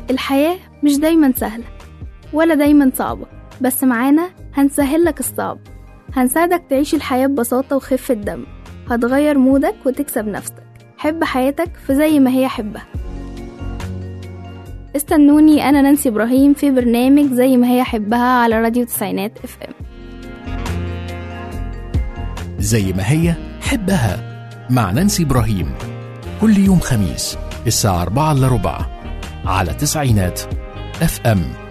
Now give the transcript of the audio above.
الحياة مش دايما سهلة ولا دايما صعبة بس معانا هنسهل لك الصعب هنساعدك تعيش الحياة ببساطة وخفة دم هتغير مودك وتكسب نفسك حب حياتك في زي ما هي حبها استنوني أنا نانسي إبراهيم في برنامج زي ما هي حبها على راديو تسعينات اف ام زي ما هي حبها مع نانسي إبراهيم كل يوم خميس الساعة 4 إلا ربع على تسعينات اف ام